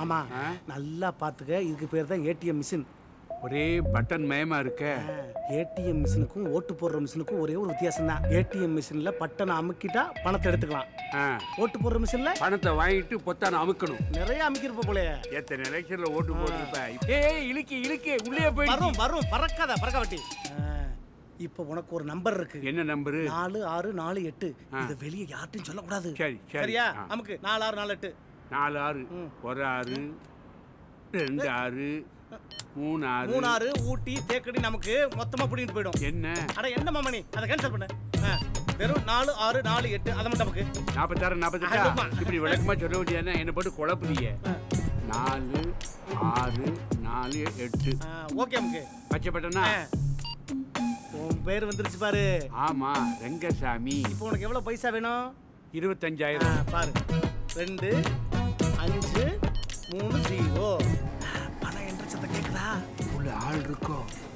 மாமா ஆ? நல்லா பாத்துக்க இதுக்கு பேர் தான் ஏடிஎம் மிஷின் ஒரே பட்டன் மயமா இருக்க ஏடிஎம் மிஷினுக்கும் ஓட்டு போடுற மிஷினுக்கும் ஒரே ஒரு வித்தியாசம் தான் ஏடிஎம் மிஷின்ல பட்டனை அமுக்கிட்டா பணத்தை எடுத்துக்கலாம் ஆ, ஓட்டு போடுற மிஷின்ல பணத்தை வாங்கிட்டு பொத்தான அமுக்கணும் நிறைய அமுக்கிருப்ப போலே எத்தனை எலெக்ஷன்ல ஓட்டு போட்டிருப்ப ஏய் இழுக்கி இழுக்கி உள்ளே போயிடுச்சு வரும் வரும் பறக்காத பறக்க வட்டி இப்போ உனக்கு ஒரு நம்பர் இருக்கு என்ன நம்பரு நாலு ஆறு நாலு எட்டு இது வெளியே யார்ட்டையும் சொல்லக்கூடாது சரி சரி சரியா ஆ. நமக்கு நாலு ஆறு நாலு எட்டு நாலு ஆறு ம். ஒரு ஆறு ரெண்டு ஆறு மூணு ஆறு மூணு ஆறு ஊட்டி தேக்கடி நமக்கு மொத்தமா பிடிக்கிட்டு போயிடும் என்ன அட என்ன மாமணி அதை கேன்சல் பண்ணு ஆ, வெறும் நாலு ஆறு நாலு எட்டு அதை மட்டும் நமக்கு நாற்பத்தாறு நாற்பத்தெட்டா ஆமா. இப்படி விளக்கமா சொல்ல வேண்டியதுன்னா என்ன போட்டு குழப்புதிய நாலு ஆறு நாலு எட்டு ஓகே நமக்கு பச்சை பட்டனா ஆ. உன் பேர் வந்துருச்சு பாரு ஆமா ரெங்கசாமி இப்போ உனக்கு எவ்வளவு பைசா வேணும் ஆ, இருபத்தஞ்சாயிரம் பாரு ரெண்டு அஞ்சு மூணு ஜீரோ பணம் என்ற சத்தம் கேக்குதா உள்ள ஆள் இருக்கோ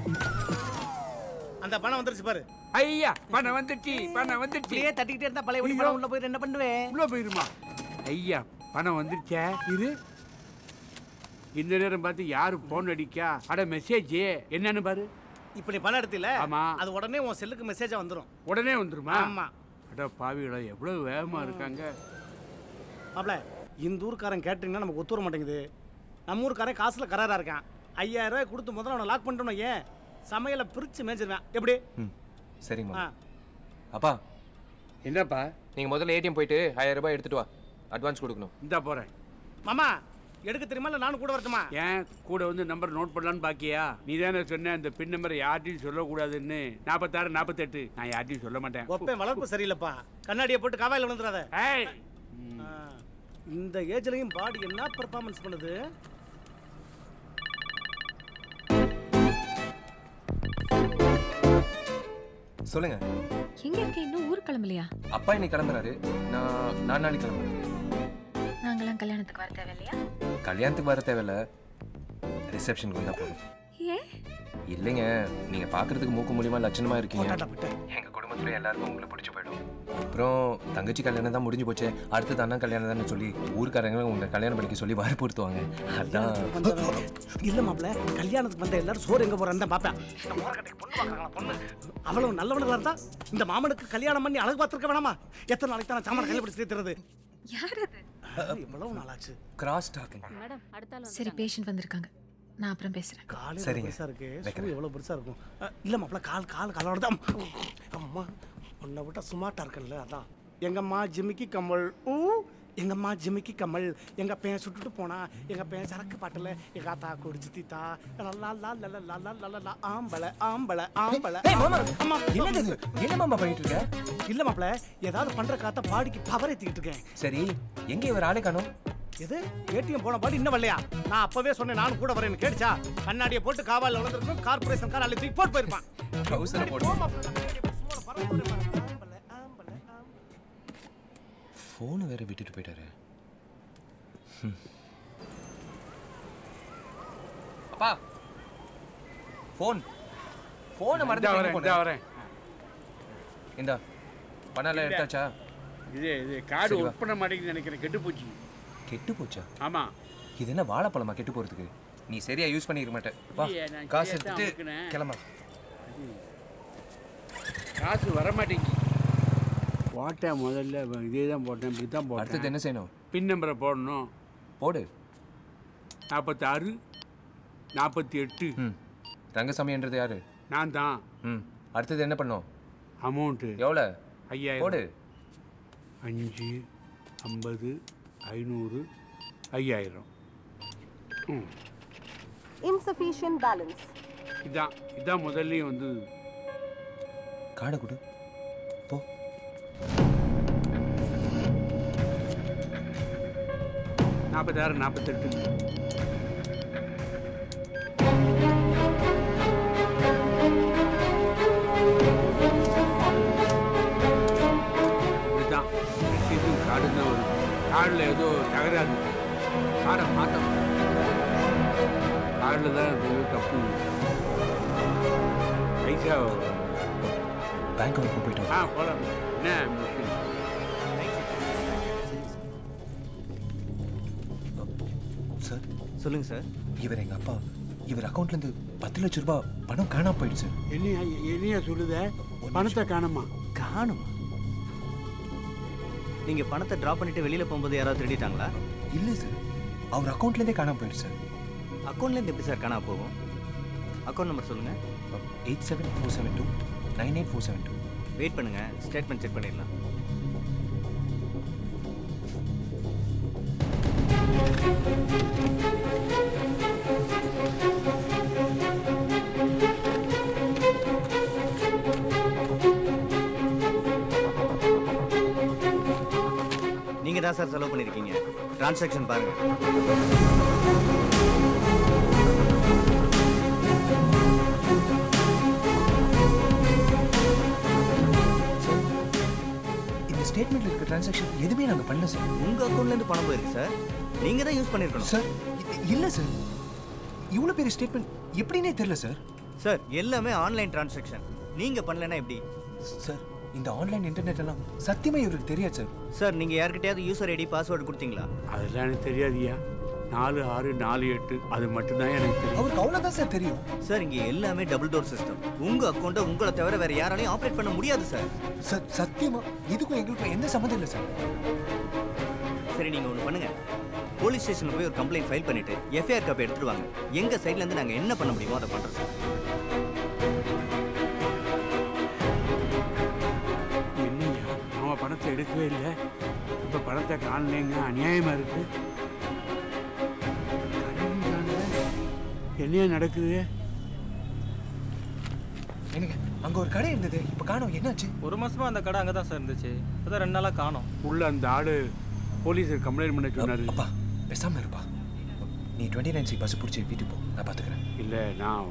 அந்த பணம் வந்துருச்சு பாரு ஐயா பணம் வந்துச்சு பணம் வந்துச்சு இப்படியே தட்டிக்கிட்டே இருந்தா பழைய ஐயோ. பணம் உள்ள போயிட்டு என்ன பண்ணுவேன் உள்ள போயிருமா ஐயா பணம் வந்துருச்சே இரு இந்த நேரம் பார்த்து யாரு போன் அடிக்கா அட மெசேஜ் என்னன்னு பாரு இப்போ நீ பணம் எடுத்தில ஆமா. அது உடனே உன் செல்லுக்கு மெசேஜா வந்துரும் உடனே வந்துருமா ஆமா அட பாவிகளா எவ்வளவு வேகமா இருக்காங்க மாப்ள இந்த ஊருக்காரன் கேட்டீங்கன்னா நமக்கு ஒத்து வர மாட்டேங்குது நம்ம ஊருக்காரன் காசுல கராரா இருக்கான் ஐயாயிரம் ரூபாய் கொடுத்து முதல்ல அவனை லாக் பண்ணிட்டோம் ஏன் சமையலை பிரிச்சு மேய்ச்சிருவேன் எப்படி ம் சரிங்க ஆ மாமா அப்பா என்னப்பா நீங்கள் முதல்ல ஏடிஎம் போயிட்டு ஆயிரம் ரூபாய் எடுத்துட்டு வா அட்வான்ஸ் கொடுக்கணும் இந்தா போறேன் மாமா எடுக்க தெரியுமா இல்லை நானும் கூட வரட்டுமா ஏன் கூட வந்து நம்பர் நோட் பண்ணலான்னு பாக்கியா நீ தானே சொன்ன அந்த பின் நம்பரை யார்ட்டையும் சொல்லக்கூடாதுன்னு நாற்பத்தாறு நாற்பத்தெட்டு நான் யார்ட்டையும் சொல்ல மாட்டேன் ஒப்பேன் வளர்ப்பு சரியில்லைப்பா கண்ணாடியை போட்டு காவாயில் விழுந்துடாத ஏய் ஆ, இந்த ஏஜ்லயும் பாடி என்ன பெர்ஃபார்மன்ஸ் பண்ணுது சொல்லுங்க எங்க இருக்க இன்னும் ஊர் கிளம்பலையா அப்பா இன்னைக்கு கிளம்புறாரு நான் நான் நாளைக்கு கிளம்புறேன் நாங்களாம் கல்யாணத்துக்கு வர தேவையில்லையா கல்யாணத்துக்கு வர தேவையில்ல ரிசப்ஷனுக்கு வந்தால் போதும் ஏன் இல்லைங்க நீங்கள் பார்க்கறதுக்கு மூக்கு மூலியமாக லட்சணமாக இருக்கீங்க போட்டாட்டா போட்டு எங்கள் குடும்பத்தில் எல்லாருக்கும் உங்களை பிடிச்சி போயிடும் அப்புறம் தங்கச்சி கல்யாணம் தான் முடிஞ்சு போச்சு அடுத்தது அண்ணா கல்யாணம் தான் சொல்லி ஊர்க்காரங்க உங்களை கல்யாணம் படிக்க சொல்லி வற்புறுத்துவாங்க அதான் வந்தவன். இல்ல மாப்ள கல்யாணத்துக்கு வந்த எல்லாரும் சோறு எங்க போறான்னு தான் பாப்பேன் நம்ம ஊரக்கட்டைக்கு பொண்ணு பார்க்கறாங்களா பொண்ணு அவ்வளவு நல்லவனுங்களா இருந்தா இந்த மாமனுக்கு கல்யாணம் பண்ணி அழகு பார்த்துருக்க வேணாமா எத்தனை நாளைக்கு தான் சாமான கையில் பிடிச்சி தீர்த்துறது யார் அது இவ்வளவு நாளாச்சு கிராஸ் டாக்கிங் மேடம் அடுத்த ஆள் சரி பேஷண்ட் வந்திருக்காங்க நான் அப்புறம் பேசுறேன் காலையில சரிங்க. பெருசா இருக்கு வைக்கிறேன். சூ எவ்வளவு பெருசா இருக்கும் அஹ், இல்ல மாப்ள கால் கால் காலோட தான் அம்மா உன்னை விட்டா சுமார்ட்டா இருக்கல அதான் எங்கம்மா ஜிமிக்கி கமல் ஊ எங்கம்மா ஜிமிக்கி கமல் எங்க பையன் சுட்டுட்டு போனா எங்க பையன் சரக்கு பாட்டுல எங்க ஆத்தா குடிச்சு தீத்தா லா லா லா லா லா லா லா லா லா ஆம்பளை ஆம்பளை ஆம்பளை அம்மா என்னது இது? என்ன மாமா பண்ணிட்டு இருக்க இல்ல மாப்ள ஏதாவது பண்ற காத்த பாடிக்கு பவர் ஏத்திக்கிட்டு இருக்கேன் சரி எங்க இவர் ஆளே காணோம் எது ஏடிஎம் போன பாடி இன்னும் வரலையா நான் அப்பவே சொன்னேன் நானும் கூட வரேன்னு கேட்டுச்சா கண்ணாடியை போட்டு காவால விழுந்திருக்கும் கார்பரேஷன் கார் அள்ளி தூக்கி போட்டு போயிருப்பான் ட்ரௌசரை போட்டு ஃபோனை வேற விட்டுட்டு போயிட்டாரு ம். அப்பா ஃபோன் ஃபோனை இந்தா மறந்து வரேன் இந்தா வரேன் இந்தா பணம் எடுத்தாச்சா இது இது கார்டு சரி, வா. ஒர்க் பண்ண மாட்டேங்குது நினைக்கிறேன் கெட்டு போச்சு கெட்டு போச்சா ஆமா இது என்ன வாழைப்பழமா கெட்டு போறதுக்கு நீ சரியா யூஸ் பண்ணிருக்க மாட்டே வா இல்லையே, நான் காசு சரியா தான் எடுத்துட்டு அமுக்குனேன். கிளம்ப காசு வர மாட்டேங்குது போட்டேன் முதல்ல இதே தான் போட்டேன் இப்படி தான் அடுத்தது போட்டேன் என்ன செய்யணும் பின் நம்பரை போடணும் போடு நாற்பத்தாறு நாற்பத்தி எட்டு ம் ரங்கசாமின்றது யாரு நான் தான் ம் அடுத்தது என்ன பண்ணும் அமௌண்ட்டு எவ்வளோ ஐயாயிரம் போடு அஞ்சு ஐம்பது ஐநூறு ஐயாயிரம் ம் insufficient balance. இதான் இதான் முதல்லையும் வந்து காடை கொடு போ நாற்பத்தாறு நாற்பத்தெட்டு இப்படிதான் ரசீதும் கார்டு தான் வரும் கார்டில் ஏதோ தகராறு கார்டை மாற்றணும் கார்டில் தான் ஏதோ தப்பு பைசா பேங்க் வரைக்கும் போயிட்டு வா. ஆ போகலாம் என்ன மிஷின் சார் சொல்லுங்க சார் இவர் எங்க அப்பா இவர் அக்கௌண்ட்ல இருந்து பத்து லட்ச ரூபாய் பணம் காணாம போயிடுச்சு என்னையா என்னையா சொல்லுத பணத்தை காணுமா காணுமா நீங்க பணத்தை டிராப் பண்ணிட்டு வெளியில போகும்போது யாராவது திருடிட்டாங்களா இல்ல சார் அவர் அக்கௌண்ட்ல இருந்தே காணாம போயிடுச்சு சார் அக்கௌண்ட்ல இருந்து எப்படி சார் காணாம போகும் அக்கௌண்ட் நம்பர் சொல்லுங்க eight seven four seven two nine eight four seven two wait பண்ணுங்க ஸ்டேட்மெண்ட் செக் பண்ணிடலாம் நீங்க தான் சார் செலவு பண்ணிருக்கீங்க டிரான்சாக்ஷன் பாருங்க இந்த ஸ்டேட்மெண்ட்ல இருக்க டிரான்சாக்ஷன் எதுவுமே நாங்க பண்ணல சார் உங்க அக்கௌண்ட்ல இருந்து பணம் போயிருக்கு சார் நீங்க தான் யூஸ் பண்ணிருக்கணும் சார் இ- இல்ல சார் இவ்வளவு பெரிய ஸ்டேட்மெண்ட் எப்படின்னே தெரியல சார் சார் எல்லாமே ஆன்லைன் டிரான்சாக்ஷன் நீங்க பண்ணலனா எப்படி சார் இந்த ஆன்லைன் இன்டர்நெட் எல்லாம் சத்தியமா இவருக்கு தெரியாது சார் சார் நீங்க யார்கிட்டயாவது யூசர் ஐடி பாஸ்வேர்டு கொடுத்தீங்களா அதெல்லாம் எனக்கு தெரியாதுயா நாலு ஆறு நாலு எட்டு அது மட்டும்தான் எனக்கு தெரியும் அவருக்கு அவ்வளவுதான் சார் தெரியும் சார் இங்க எல்லாமே டபுள் டோர் சிஸ்டம் உங்க அக்கௌண்ட்டை உங்களை தவிர வேற யாராலையும் ஆப்ரேட் பண்ண முடியாது சார் சார் சத்தியமா இதுக்கும் எங்களுக்கும் எந்த சம்மந்தம் இல்லை சார் சரி நீங்க ஒண்ணு பண்ணுங்க போலீஸ் ஸ்டேஷன்ல போய் ஒரு கம்ப்ளைண்ட் ஃபைல் பண்ணிட்டு எஃப்ஐஆர் காப்பி எடுத்துட்டு வாங்க எங்க சைடுல இருந்து நாங்க என்ன பண்ண முடியுமோ அதை பண்றோம் சார் என்னையா அவன் பணத்தை எடுக்கவே இல்லை இப்போ பணத்தை காணலைங்க அநியாயமா இருக்கு கடையும் காணல. என்னையா நடக்குது எனக்கு அங்க ஒரு கடை இருந்தது இப்ப காணோம் என்னாச்சு ஒரு மாசமா அந்த கடை அங்கே தான் சார் இருந்துச்சு இப்போதான் ரெண்டு நாளாக காணோம் உள்ள அந்த ஆளு போலீஸுக்கு கம்ப்ளைண்ட் பண்ண சொன்னாரு அப்பா பேசாம இருப்பா நீ டுவெண்ட்டி நைன் சி பஸ் பிடிச்சி வீட்டுக்கு போ நான் பாத்துக்கிறேன் இல்லை நான்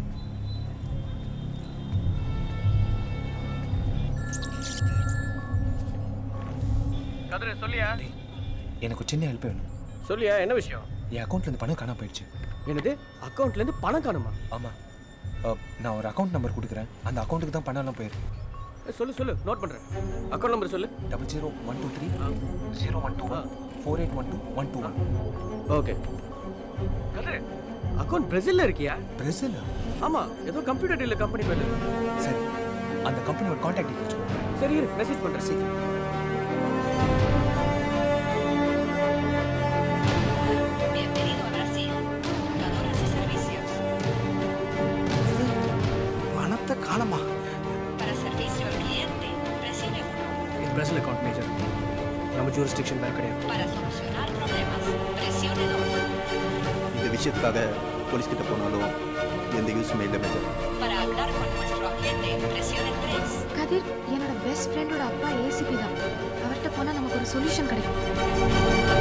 கதிர சொல்லியா டேய், எனக்கு ஒரு சின்ன ஹெல்ப் வேணும் சொல்லியா என்ன விஷயம் என் அக்கௌண்ட்ல இருந்து பணம் காணாம போயிடுச்சு என்னது அக்கௌண்ட்ல இருந்து பணம் காணுமா ஆமா அஹ், நான் ஒரு அக்கௌண்ட் நம்பர் கொடுக்குறேன் அந்த அக்கௌண்ட்டுக்கு தான் பணம் எல்லாம் போயிருக்கு சொல்லு சொல்லு நோட் பண்றேன் அக்கௌண்ட் நம்பர் சொல்லு double zero one two three zero one two four eight one two one two one okay கதிர அக்கௌண்ட் பிரேசில்ல இருக்கியா பிரேசில் ஆமா ஏதோ கம்ப்யூட்டர் டீலர் கம்பெனி பேரு சரி அந்த கம்பெனியோட காண்டாக்ட் டீடைல்ஸ் வச்சுக்கோ சரி இரு மெசேஜ் பண்றேன் சரி Bienvenido a Brasil. Computadoras y servicios. பணத்தை காணமா Para servicio al cliente, presione 1. இது பிரேசில் அக்கௌண்ட் மேஜர் நம்ம ஜூரிஸ்டிக்ஷன் பேங்க் கிடையாது Para solucionar problemas, presione 2. இந்த விஷயத்துக்காக போலீஸ் கிட்ட போனாலும் எந்த யூஸுமே இல்லை major Para hablar con nuestro agente, presione 3. Kathir என்னோட பெஸ்ட் ஃப்ரெண்டோட அப்பா ஏசிபி தான் அவர்கிட்ட போனா நமக்கு ஒரு சொல்யூஷன் கிடைக்கும்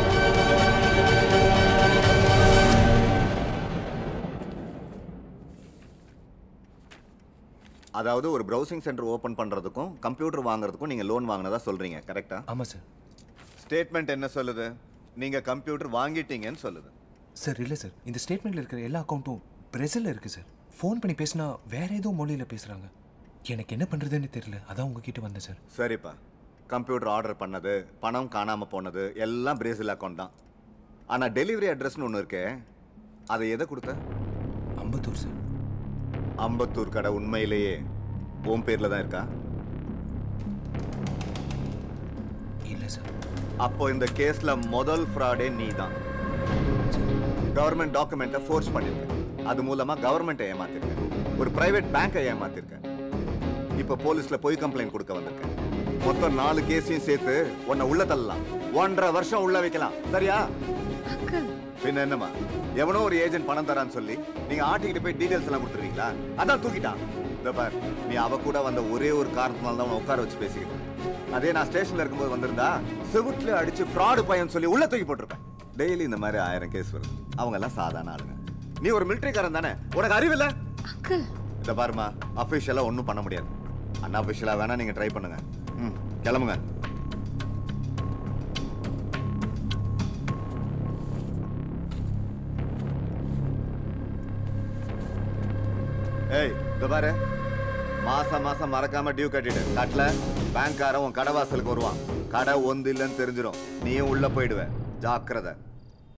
அதாவது ஒரு ப்ரௌசிங் சென்டர் ஓபன் பண்றதுக்கும் கம்ப்யூட்டர் வாங்குறதுக்கும் நீங்க லோன் வாங்கினதா சொல்றீங்க கரெக்டா ஆமா சார் ஸ்டேட்மெண்ட் என்ன சொல்லுது நீங்க கம்ப்யூட்டர் வாங்கிட்டீங்கன்னு சொல்லுது சார் இல்லை சார் இந்த ஸ்டேட்மெண்ட்ல இருக்கிற எல்லா அக்கௌண்ட்டும் பிரேசில்ல இருக்கு சார் ஃபோன் பண்ணி பேசினா வேற ஏதோ மொழியில பேசுறாங்க எனக்கு என்ன பண்றதுன்னு தெரியல அதான் உங்ககிட்ட வந்தேன் சார் சரிப்பா கம்ப்யூட்டர் ஆர்டர் பண்ணது பணம் காணாம போனது எல்லாம் பிரேசில் அக்கௌண்ட் தான் ஆனா டெலிவரி அட்ரஸ்னு ஒன்று இருக்கே அதை எதை கொடுத்த அம்பத்தூர் சார் அம்பத்தூர் கடை உண்மையிலேயே உன் பேர்ல தான் இருக்கா இல்லை சார் அப்போ இந்த கேஸ்ல முதல் ஃப்ராடே நீ தான் கவர்மெண்ட் டாக்குமெண்ட்டை ஃபோர்ஸ் பண்ணிருக்க அது மூலமா கவர்மெண்ட்டை ஏமாத்திருக்க ஒரு பிரைவேட் பேங்கை ஏமாத்திருக்க இப்போ போலீஸ்ல பொய் கம்ப்ளைண்ட் கொடுக்க வந்திருக்க மொத்தம் நாலு கேஸையும் சேர்த்து உன்னை உள்ள தள்ளலாம் ஒன்றரை வருஷம் உள்ள வைக்கலாம் சரியா அங்கிள் பின்ன என்னமா எவனோ ஒரு ஏஜென்ட் பணம் தரான்னு சொல்லி நீங்க ஆட்டிக்கிட்டு போய் டீடைல்ஸ் எல்லாம் கொடுத்துருவீங்களா அதான் தூக்கிட்டான் இந்த பார் நீ அவ கூட வந்த ஒரே ஒரு காரணத்தினால தான் அவனை உட்கார வச்சு பேசிக்கிட்டேன் அதே நான் ஸ்டேஷன்ல இருக்கும்போது வந்திருந்தா செவுட்ல அடிச்சு ஃப்ராடு பையன் சொல்லி உள்ள தூக்கி போட்டிருப்பேன் டெய்லி இந்த மாதிரி ஆயிரம் கேஸ் வருது அவங்க எல்லாம் சாதாரண ஆளுங்க நீ ஒரு மிலிட்டரிக்காரன் தானே உனக்கு அறிவில்ல அங்கிள் இந்த பாருமா அஃபிஷியலா ஒன்றும் பண்ண முடியாது அன்அஃபிஷியலா வேணா நீங்க ட்ரை பண்ணுங்க ம் கிளம்புங்க ஏய் இந்த பாரு மாசம் மாசம் மறக்காம டியூ கட்டிடு கட்டல பேங்க்காரன் உன் கடை வாசலுக்கு வருவான் கடை ஒந்து இல்லைன்னு தெரிஞ்சிடும் நீயும் உள்ள போயிடுவ ஜாக்கிரதை